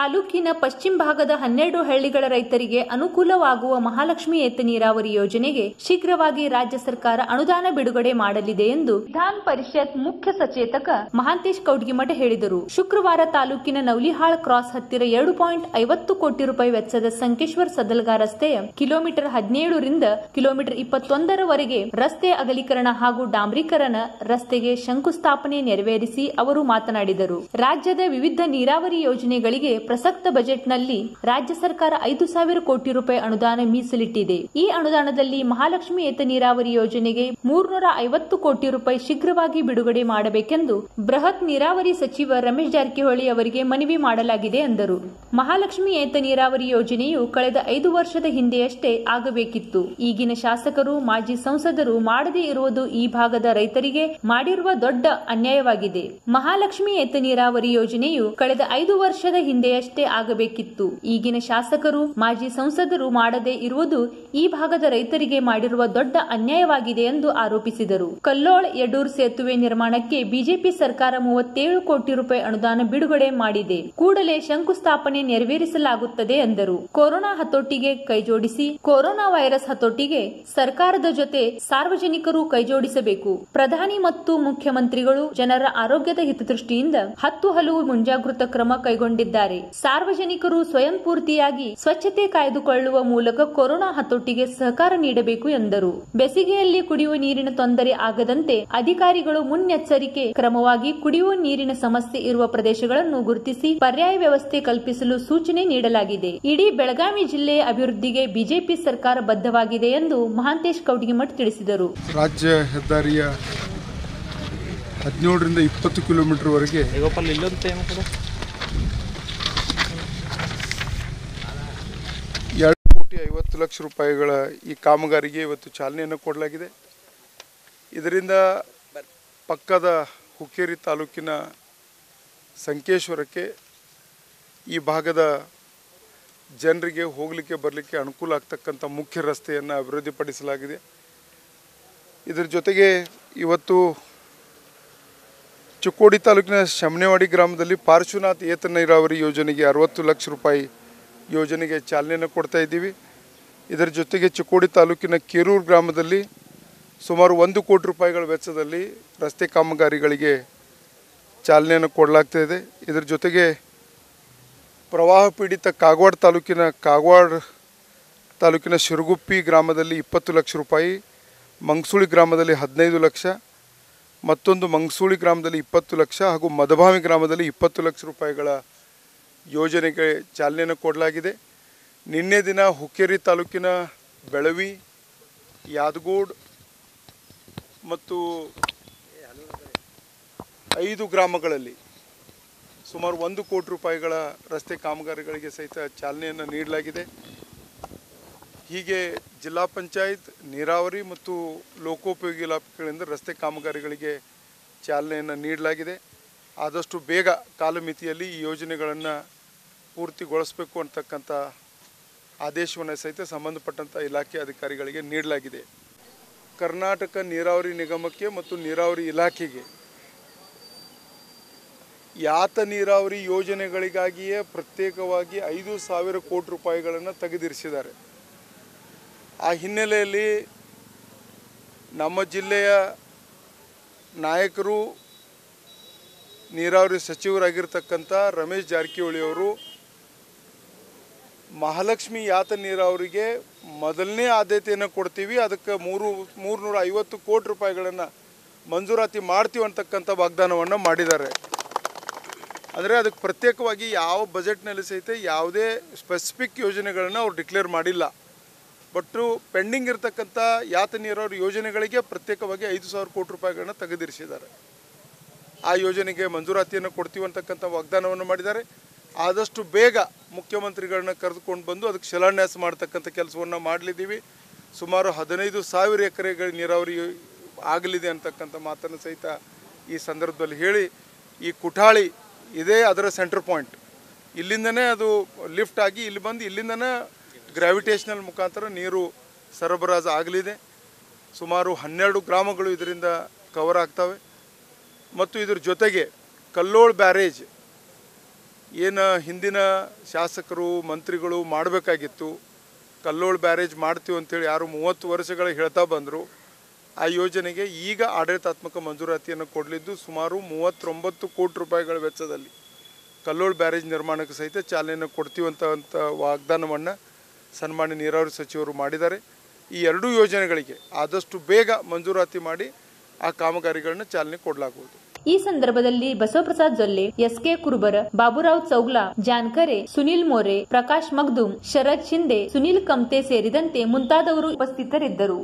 ತಾಲೂಕಿನ ಪಶ್ಚಿಮ ಭಾಗದ ಹನ್ನೆರಡು ಹಳ್ಳಿಗಳ ರೈತರಿಗೆ ಅನುಕೂಲವಾಗುವ ಮಹಾಲಕ್ಷ್ಮಿ ಏತ ನೀರಾವರಿ ಯೋಜನೆಗೆ ಶೀಘ್ರವಾಗಿ ರಾಜ್ಯ ಸರ್ಕಾರ ಅನುದಾನ ಬಿಡುಗಡೆ ಮಾಡಲಿದೆ ಎಂದು ವಿಧಾನ ಪರಿಷತ್ ಮುಖ್ಯ ಸಚೇತಕ ಮಹಾಂತೇಶ್ ಕೌಡ್ಗಿಮಠ ಹೇಳಿದರು ಶುಕ್ರವಾರ ತಾಲೂಕಿನ ನವಲಿಹಾಳ್ ಕ್ರಾಸ್ ಹತ್ತಿರ ಎರಡು ಪಾಯಿಂಟ್ ಐವತ್ತು ಕೋಟಿ ರೂಪಾಯಿ ವೆಚ್ಚದ ಸಂಕೇಶ್ವರ್ ಸದಲ್ಗಾ ರಸ್ತೆಯ ಕಿಲೋಮೀಟರ್ ಹದಿನೇಳರಿಂದ ಕಿಲೋಮೀಟರ್ ಇಪ್ಪತ್ತೊಂದರವರೆಗೆ ರಸ್ತೆ ಅಗಲೀಕರಣ ಹಾಗೂ ಡಾಂಬರೀಕರಣ ರಸ್ತೆಗೆ ಶಂಕುಸ್ಥಾಪನೆ ನೆರವೇರಿಸಿ ಅವರು ಮಾತನಾಡಿದರು ರಾಜ್ಯದ ವಿವಿಧ ನೀರಾವರಿ ಯೋಜನೆಗಳಿಗೆ ಪ್ರಸಕ್ತ ಬಜೆಟ್ನಲ್ಲಿ ರಾಜ್ಯ ಸರ್ಕಾರ ಐದು ಸಾವಿರ ಕೋಟಿ ರೂಪಾಯಿ ಅನುದಾನ ಮೀಸಲಿಟ್ಟಿದೆ ಈ ಅನುದಾನದಲ್ಲಿ ಮಹಾಲಕ್ಷ್ಮಿ ಏತ ನೀರಾವರಿ ಯೋಜನೆಗೆ ಮೂರ್ನೂರ ಐವತ್ತು ಕೋಟಿ ರೂಪಾಯಿ ಶೀಘ್ರವಾಗಿ ಬಿಡುಗಡೆ ಮಾಡಬೇಕೆಂದು ಬೃಹತ್ ನೀರಾವರಿ ಸಚಿವ ರಮೇಶ್ ಜಾರಕಿಹೊಳಿ ಅವರಿಗೆ ಮನವಿ ಮಾಡಲಾಗಿದೆ ಎಂದರು ಮಹಾಲಕ್ಷ್ಮಿ ಏತ ನೀರಾವರಿ ಯೋಜನೆಯು ಕಳೆದ ಐದು ವರ್ಷದ ಹಿಂದೆಯಷ್ಟೇ ಆಗಬೇಕಿತ್ತು ಈಗಿನ ಶಾಸಕರು ಮಾಜಿ ಸಂಸದರು ಮಾಡದೇ ಇರುವುದು ಈ ಭಾಗದ ರೈತರಿಗೆ ಮಾಡಿರುವ ದೊಡ್ಡ ಅನ್ಯಾಯವಾಗಿದೆ ಮಹಾಲಕ್ಷ್ಮಿ ಏತ ನೀರಾವರಿ ಯೋಜನೆಯು ಕಳೆದ ಐದು ವರ್ಷದ ಹಿಂದೆಯಷ್ಟೇ ಆಗಬೇಕಿತ್ತು ಈಗಿನ ಶಾಸಕರು ಮಾಜಿ ಸಂಸದರು ಮಾಡದೇ ಇರುವುದು ಈ ಭಾಗದ ರೈತರಿಗೆ ಮಾಡಿರುವ ದೊಡ್ಡ ಅನ್ಯಾಯವಾಗಿದೆ ಎಂದು ಆರೋಪಿಸಿದರು ಕಲ್ಲೋಳ್ ಯಡೂರ್ ಸೇತುವೆ ನಿರ್ಮಾಣಕ್ಕೆ ಬಿಜೆಪಿ ಸರ್ಕಾರ ಮೂವತ್ತೇಳು ಕೋಟಿ ರೂಪಾಯಿ ಅನುದಾನ ಬಿಡುಗಡೆ ಮಾಡಿದೆ ಕೂಡಲೇ ಶಂಕುಸ್ಥಾಪನೆ ನೆರವೇರಿಸಲಾಗುತ್ತದೆ ಎಂದರು ಕೊರೋನಾ ಹತೋಟಿಗೆ ಕೈಜೋಡಿಸಿ ಕೊರೋನಾ ವೈರಸ್ ಹತೋಟಿಗೆ ಸರ್ಕಾರದ ಜೊತೆ ಸಾರ್ವಜನಿಕರು ಕೈಜೋಡಿಸಬೇಕು ಪ್ರಧಾನಿ ಮತ್ತು ಮುಖ್ಯಮಂತ್ರಿಗಳು ಜನರ ಆರೋಗ್ಯದ ಹಿತದೃಷ್ಟಿಯಿಂದ ಹತ್ತು ಹಲವು ಮುಂಜಾಗೃತ ಕ್ರಮ ಕೈಗೊಂಡಿದ್ದಾರೆ ಸಾರ್ವಜನಿಕರು ಸ್ವಯಂ ಪೂರ್ತಿಯಾಗಿ ಸ್ವಚ್ಛತೆ ಕಾಯ್ದುಕೊಳ್ಳುವ ಮೂಲಕ ಕೊರೋನಾ ಹತೋಟಿಗೆ ಸಹಕಾರ ನೀಡಬೇಕು ಎಂದರು ಬೇಸಿಗೆಯಲ್ಲಿ ಕುಡಿಯುವ ನೀರಿನ ತೊಂದರೆ ಆಗದಂತೆ ಅಧಿಕಾರಿಗಳು ಮುನ್ನೆಚ್ಚರಿಕೆ ಕ್ರಮವಾಗಿ ಕುಡಿಯುವ ನೀರಿನ ಸಮಸ್ಯೆ ಇರುವ ಪ್ರದೇಶಗಳನ್ನು ಗುರುತಿಸಿ ಪರ್ಯಾಯ ವ್ಯವಸ್ಥೆ ಕಲ್ಪಿಸಲು ಸೂಚನೆ ನೀಡಲಾಗಿದೆ ಇಡೀ ಬೆಳಗಾವಿ ಜಿಲ್ಲೆಯ ಅಭಿವೃದ್ಧಿಗೆ ಬಿಜೆಪಿ ಸರ್ಕಾರ ಬದ್ಧವಾಗಿದೆ ಎಂದು ಮಹಾಂತೇಶ್ ಕೌಟಗಿಮಠ್ ತಿಳಿಸಿದರು ರಾಜ್ಯ ಹೆದ್ದಾರಿಯ ಹದಿನೇಳರಿಂದ ಇಪ್ಪತ್ತು ಕಿಲೋಮೀಟರ್ವರೆಗೆ ಗೋಪಾಲ್ ಇಲ್ಲೊಂದು ಟೈಮ್ ಕೂಡ ಎರಡು ಕೋಟಿ ಐವತ್ತು ಲಕ್ಷ ರೂಪಾಯಿಗಳ ಈ ಕಾಮಗಾರಿಗೆ ಇವತ್ತು ಚಾಲನೆಯನ್ನು ಕೊಡಲಾಗಿದೆ ಇದರಿಂದ ಪಕ್ಕದ ಹುಕ್ಕೇರಿ ತಾಲೂಕಿನ ಸಂಕೇಶ್ವರಕ್ಕೆ ಈ ಭಾಗದ ಜನರಿಗೆ ಹೋಗಲಿಕ್ಕೆ ಬರಲಿಕ್ಕೆ ಅನುಕೂಲ ಆಗ್ತಕ್ಕಂಥ ಮುಖ್ಯ ರಸ್ತೆಯನ್ನು ಅಭಿವೃದ್ಧಿಪಡಿಸಲಾಗಿದೆ ಇದರ ಜೊತೆಗೆ ಇವತ್ತು ಚಿಕ್ಕೋಡಿ ತಾಲೂಕಿನ ಶಮನೆವಾಡಿ ಗ್ರಾಮದಲ್ಲಿ ಪಾರ್ಶ್ವನಾಥ್ ಏತ ನೀರಾವರಿ ಯೋಜನೆಗೆ ಅರವತ್ತು ಲಕ್ಷ ರೂಪಾಯಿ ಯೋಜನೆಗೆ ಚಾಲನೆಯನ್ನು ಕೊಡ್ತಾ ಇದ್ದೀವಿ ಇದರ ಜೊತೆಗೆ ಚಿಕ್ಕೋಡಿ ತಾಲೂಕಿನ ಕೇರೂರು ಗ್ರಾಮದಲ್ಲಿ ಸುಮಾರು ಒಂದು ಕೋಟಿ ರೂಪಾಯಿಗಳ ವೆಚ್ಚದಲ್ಲಿ ರಸ್ತೆ ಕಾಮಗಾರಿಗಳಿಗೆ ಚಾಲನೆಯನ್ನು ಕೊಡಲಾಗ್ತಾ ಇದೆ ಇದರ ಜೊತೆಗೆ ಪ್ರವಾಹ ಪೀಡಿತ ಕಾಗವಾಡ ತಾಲೂಕಿನ ಕಾಗವಾಡ ತಾಲೂಕಿನ ಶಿರಗುಪ್ಪಿ ಗ್ರಾಮದಲ್ಲಿ ಇಪ್ಪತ್ತು ಲಕ್ಷ ರೂಪಾಯಿ ಮಂಗಸೂಳಿ ಗ್ರಾಮದಲ್ಲಿ ಹದಿನೈದು ಲಕ್ಷ ಮತ್ತೊಂದು ಮಂಗಸೂಳಿ ಗ್ರಾಮದಲ್ಲಿ ಇಪ್ಪತ್ತು ಲಕ್ಷ ಹಾಗೂ ಮದಭಾವಿ ಗ್ರಾಮದಲ್ಲಿ ಇಪ್ಪತ್ತು ಲಕ್ಷ ರೂಪಾಯಿಗಳ ಯೋಜನೆಗೆ ಚಾಲನೆಯನ್ನು ಕೊಡಲಾಗಿದೆ ನಿನ್ನೆ ದಿನ ಹುಕ್ಕೇರಿ ತಾಲೂಕಿನ ಬೆಳವಿ ಯಾದಗೋಡ್ ಮತ್ತು ಐದು ಗ್ರಾಮಗಳಲ್ಲಿ ಸುಮಾರು ಒಂದು ಕೋಟಿ ರೂಪಾಯಿಗಳ ರಸ್ತೆ ಕಾಮಗಾರಿಗಳಿಗೆ ಸಹಿತ ಚಾಲನೆಯನ್ನು ನೀಡಲಾಗಿದೆ ಹೀಗೆ ಜಿಲ್ಲಾ ಪಂಚಾಯತ್ ನೀರಾವರಿ ಮತ್ತು ಲೋಕೋಪಯೋಗಿ ಇಲಾಖೆಗಳಿಂದ ರಸ್ತೆ ಕಾಮಗಾರಿಗಳಿಗೆ ಚಾಲನೆಯನ್ನು ನೀಡಲಾಗಿದೆ ಆದಷ್ಟು ಬೇಗ ಕಾಲಮಿತಿಯಲ್ಲಿ ಈ ಯೋಜನೆಗಳನ್ನು ಪೂರ್ತಿಗೊಳಿಸಬೇಕು ಅಂತಕ್ಕಂಥ ಆದೇಶವನ್ನು ಸಹಿತ ಸಂಬಂಧಪಟ್ಟಂಥ ಇಲಾಖೆ ಅಧಿಕಾರಿಗಳಿಗೆ ನೀಡಲಾಗಿದೆ ಕರ್ನಾಟಕ ನೀರಾವರಿ ನಿಗಮಕ್ಕೆ ಮತ್ತು ನೀರಾವರಿ ಇಲಾಖೆಗೆ ಯಾತ ನೀರಾವರಿ ಯೋಜನೆಗಳಿಗಾಗಿಯೇ ಪ್ರತ್ಯೇಕವಾಗಿ ಐದು ಸಾವಿರ ಕೋಟಿ ರೂಪಾಯಿಗಳನ್ನು ತೆಗೆದಿರಿಸಿದ್ದಾರೆ ಆ ಹಿನ್ನೆಲೆಯಲ್ಲಿ ನಮ್ಮ ಜಿಲ್ಲೆಯ ನಾಯಕರು ನೀರಾವರಿ ಸಚಿವರಾಗಿರ್ತಕ್ಕಂಥ ರಮೇಶ್ ಜಾರಕಿಹೊಳಿ ಅವರು ಮಹಾಲಕ್ಷ್ಮಿ ಯಾತ ನೀರಾವರಿಗೆ ಮೊದಲನೇ ಆದ್ಯತೆಯನ್ನು ಕೊಡ್ತೀವಿ ಅದಕ್ಕೆ ಮೂರು ಮೂರುನೂರ ಐವತ್ತು ಕೋಟಿ ರೂಪಾಯಿಗಳನ್ನು ಮಂಜೂರಾತಿ ಮಾಡ್ತೀವಿ ಅಂತಕ್ಕಂಥ ವಾಗ್ದಾನವನ್ನು ಮಾಡಿದ್ದಾರೆ ಅಂದರೆ ಅದಕ್ಕೆ ಪ್ರತ್ಯೇಕವಾಗಿ ಯಾವ ಬಜೆಟ್ನಲ್ಲಿ ಸಹಿತ ಯಾವುದೇ ಸ್ಪೆಸಿಫಿಕ್ ಯೋಜನೆಗಳನ್ನು ಅವ್ರು ಡಿಕ್ಲೇರ್ ಮಾಡಿಲ್ಲ ಬಟ್ಟು ಪೆಂಡಿಂಗ್ ಇರತಕ್ಕಂಥ ಯಾತ ನೀರಾವರಿ ಯೋಜನೆಗಳಿಗೆ ಪ್ರತ್ಯೇಕವಾಗಿ ಐದು ಸಾವಿರ ಕೋಟಿ ರೂಪಾಯಿಗಳನ್ನ ತೆಗೆದಿರಿಸಿದ್ದಾರೆ ಆ ಯೋಜನೆಗೆ ಮಂಜೂರಾತಿಯನ್ನು ಕೊಡ್ತೀವಿ ಅಂತಕ್ಕಂಥ ವಾಗ್ದಾನವನ್ನು ಮಾಡಿದ್ದಾರೆ ಆದಷ್ಟು ಬೇಗ ಮುಖ್ಯಮಂತ್ರಿಗಳನ್ನ ಕರೆದುಕೊಂಡು ಬಂದು ಅದಕ್ಕೆ ಶಿಲಾನ್ಯಾಸ ಮಾಡ್ತಕ್ಕಂಥ ಕೆಲಸವನ್ನು ಮಾಡಲಿದ್ದೀವಿ ಸುಮಾರು ಹದಿನೈದು ಸಾವಿರ ಎಕರೆಗಳ ನೀರಾವರಿ ಆಗಲಿದೆ ಅಂತಕ್ಕಂಥ ಮಾತನ್ನು ಸಹಿತ ಈ ಸಂದರ್ಭದಲ್ಲಿ ಹೇಳಿ ಈ ಕುಠಾಳಿ ಇದೇ ಅದರ ಸೆಂಟರ್ ಪಾಯಿಂಟ್ ಇಲ್ಲಿಂದನೇ ಅದು ಲಿಫ್ಟ್ ಆಗಿ ಇಲ್ಲಿ ಬಂದು ಇಲ್ಲಿಂದನೇ ಗ್ರಾವಿಟೇಷನಲ್ ಮುಖಾಂತರ ನೀರು ಸರಬರಾಜು ಆಗಲಿದೆ ಸುಮಾರು ಹನ್ನೆರಡು ಗ್ರಾಮಗಳು ಇದರಿಂದ ಕವರ್ ಆಗ್ತವೆ ಮತ್ತು ಇದ್ರ ಜೊತೆಗೆ ಕಲ್ಲೋಳ್ ಬ್ಯಾರೇಜ್ ಏನು ಹಿಂದಿನ ಶಾಸಕರು ಮಂತ್ರಿಗಳು ಮಾಡಬೇಕಾಗಿತ್ತು ಕಲ್ಲೋಳ್ ಬ್ಯಾರೇಜ್ ಮಾಡ್ತೀವಿ ಅಂತೇಳಿ ಯಾರು ಮೂವತ್ತು ವರ್ಷಗಳ ಹೇಳ್ತಾ ಬಂದರು ಆ ಯೋಜನೆಗೆ ಈಗ ಆಡಳಿತಾತ್ಮಕ ಮಂಜೂರಾತಿಯನ್ನು ಕೊಡಲಿದ್ದು ಸುಮಾರು ಮೂವತ್ತೊಂಬತ್ತು ಕೋಟಿ ರೂಪಾಯಿಗಳ ವೆಚ್ಚದಲ್ಲಿ ಕಲ್ಲೋಳ್ ಬ್ಯಾರೇಜ್ ನಿರ್ಮಾಣಕ್ಕೆ ಸಹಿತ ಚಾಲನೆಯನ್ನು ಕೊಡ್ತೀವಂತ ಅಂತ ವಾಗ್ದಾನವನ್ನು ಸನ್ಮಾನ್ಯ ನೀರಾವರಿ ಸಚಿವರು ಮಾಡಿದ್ದಾರೆ ಈ ಎರಡೂ ಯೋಜನೆಗಳಿಗೆ ಆದಷ್ಟು ಬೇಗ ಮಂಜೂರಾತಿ ಮಾಡಿ ಆ ಕಾಮಗಾರಿಗಳನ್ನ ಚಾಲನೆ ಕೊಡಲಾಗುವುದು ಈ ಸಂದರ್ಭದಲ್ಲಿ ಬಸವಪ್ರಸಾದ್ ಜೊಲ್ಲೆ ಎಸ್ಕೆ ಕುರುಬರ ಬಾಬುರಾವ್ ಚೌಗ್ಲಾ ಜಾನ್ಕರೆ ಸುನಿಲ್ ಮೋರೆ ಪ್ರಕಾಶ್ ಮಗ್ದುಮ್ ಶರದ್ ಶಿಂದೆ ಸುನಿಲ್ ಕಮ್ತೆ ಸೇರಿದಂತೆ ಮುಂತಾದವರು ಉಪಸ್ಥಿತರಿದ್ದರು